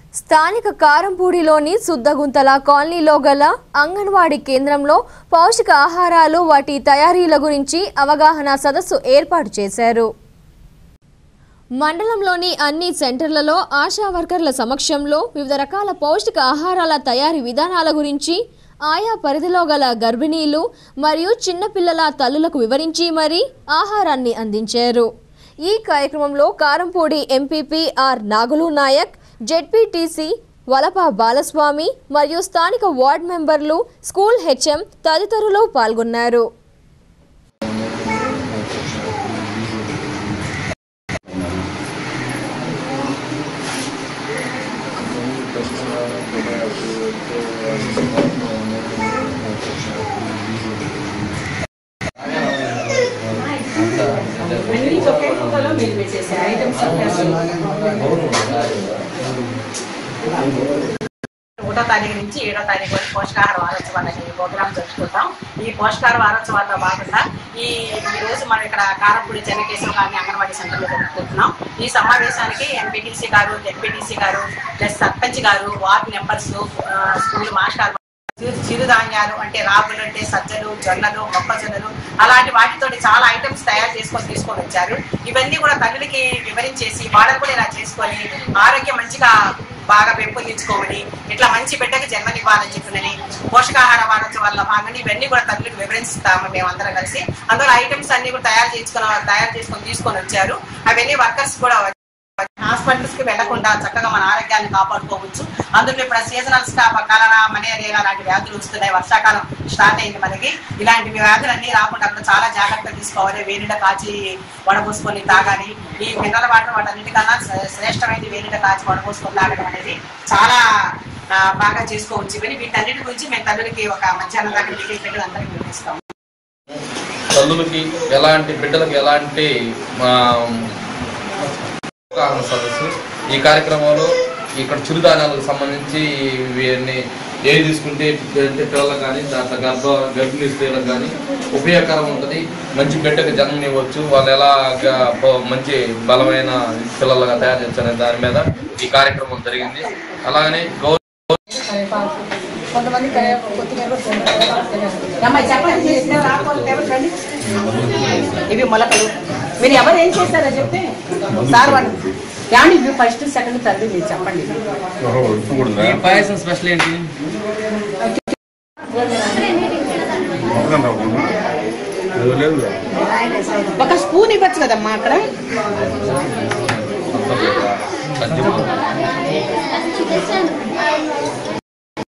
స్థానిక కారంపూడిలోని సుద్దగుంతల కాలనీలో గల అంగన్వాడీ కేంద్రంలో పౌష్టిక ఆహారాలు వాటి తయారీల గురించి అవగాహన సదస్సు ఏర్పాటు చేశారు మండలంలోని అన్ని సెంటర్లలో ఆశా వర్కర్ల సమక్షంలో వివిధ రకాల పౌష్టిక ఆహారాల తయారీ విధానాల గురించి ఆయా పరిధిలో గల గర్భిణీలు మరియు చిన్నపిల్లల తల్లులకు వివరించి మరీ ఆహారాన్ని అందించారు ఈ కార్యక్రమంలో Karampudi MPP R Nagulu Naik ZPTC Valapa Balaswamy మరియు స్థానిక వార్డ్ మెంబర్లు స్కూల్ హెచ్ఎం తదితరులు పాల్గొన్నారు అన్ని ఒకే కుక్కలో మీరు పెట్టేసే ఐటమ్స్ ఒకటో తారీఖు నుంచి ఏడో తారీఖు వరకు పోషకాహార వారోత్సవాలకి ఈ ప్రోగ్రామ్ జరుపుకుంటాం ఈ పోషకాహార వారోత్సవాల్లో భాగంగా ఈ ఈ రోజు మనం ఇక్కడ కారపూడి చెన్నకేశవ గారిని అంగన్వాడీ సెంటర్లో జరుపుకుంటున్నాం ఈ సమావేశానికి ఎంపీటీసీ గారు జెడ్పీటీసీ గారు ప్లస్ సర్పంచ్ గారు వార్డ్ మెంబర్స్ స్కూల్ మాస్టర్ చిరు- చిరుధాన్యాలు అంటే రాగులు అంటే సజ్జలు జొన్నలు మొక్కజొన్నలు అలాంటి వాటితోటి చాలా ఐటమ్స్ తయారు చేసుకొని తీసుకొని వచ్చారు ఇవన్నీ కూడా తల్లులకి వివరించేసి వాళ్ళని కూడా ఇలా చేసుకొని ఆరోగ్యం మంచిగా బాగా పెంపొందించుకోమని ఇట్లా మంచి బిడ్డకి జన్మనివ్వాలని చెప్పినని పోషకాహార వారోత్సవాల భాగంగా ఇవన్నీ కూడా తల్లులకు వివరిస్తాము మేమందరం కలిసి అందులో ఐటమ్స్ అన్ని కూడా తయారు చేసుకుని తయారు చేసుకొని తీసుకొని వచ్చారు అవన్నీ వర్కర్స్ కూడా హాస్పిటల్స్ కి వెళ్లకుండా చక్కగా మన ఆరోగ్యాన్ని కాపాడుకోవచ్చు అందులో ఇప్పుడు సీజనల్ స్టాఫ్ కలరా మలేరియా లాంటి వ్యాధులు వస్తున్నాయి వర్షాకాలం స్టార్ట్ అయింది మనకి ఇలాంటి వ్యాధులన్నీ రాకుండా అక్కడ చాలా జాగ్రత్తలు తీసుకోవాలి వేడిలో కాచి వడపోసుకొని తాగాలి ఈ మినరల్ వాటర్ వాటన్నిటికన్నా శ్రే- శ్రేష్టమైనది వేడిలో కాచి వడపోసుకొని తాగడం అనేది చాలా ఆ, బాగా చేసుకోవచ్చు ఇవన్నీ వీటన్నిటి గురించి మేము తల్లులకి ఒక మధ్యాహ్నం దాకా మీటింగ్ పెట్టి అందరికీ వివరిస్తాం తల్లులకి ఎలాంటి బిడ్డలకి ఎలాంటి ఆ, అవగాహన సదస్సు ఈ కార్యక్రమంలో ఇక్కడ చిరుధాన్యాలకు సంబంధించి ఇవన్నీ ఏవి తీసుకుంటే అంటే పిల్లలకు కానీ దాంట్లో గర్భ గర్భిణీ స్త్రీలకు కానీ ఉపయోగకరం ఉంటుంది మంచి బిడ్డకు జన్మనివ్వచ్చు వాళ్ళు ఎలా మంచి బలమైన పిల్లలుగా తయారు చేస్తారనే దాని మీద ఈ కార్యక్రమం జరిగింది అలాగనే గౌరవ కొంతమంది అమ్మాయి చెప్పండి చేసిన రాకపోతే ఎవరు రండి. ఇవి మొలకలు మీరు ఎవరు ఏం చేస్తారో చెప్తే సార్ వాళ్ళు కానీ ఇవి ఫస్ట్ సెకండ్ థర్డ్ మీరు చెప్పండి ఈ పాయసం స్పెషల్ ఏంటి ఒక స్పూన్ ఇవ్వచ్చు కదమ్మా అక్కడ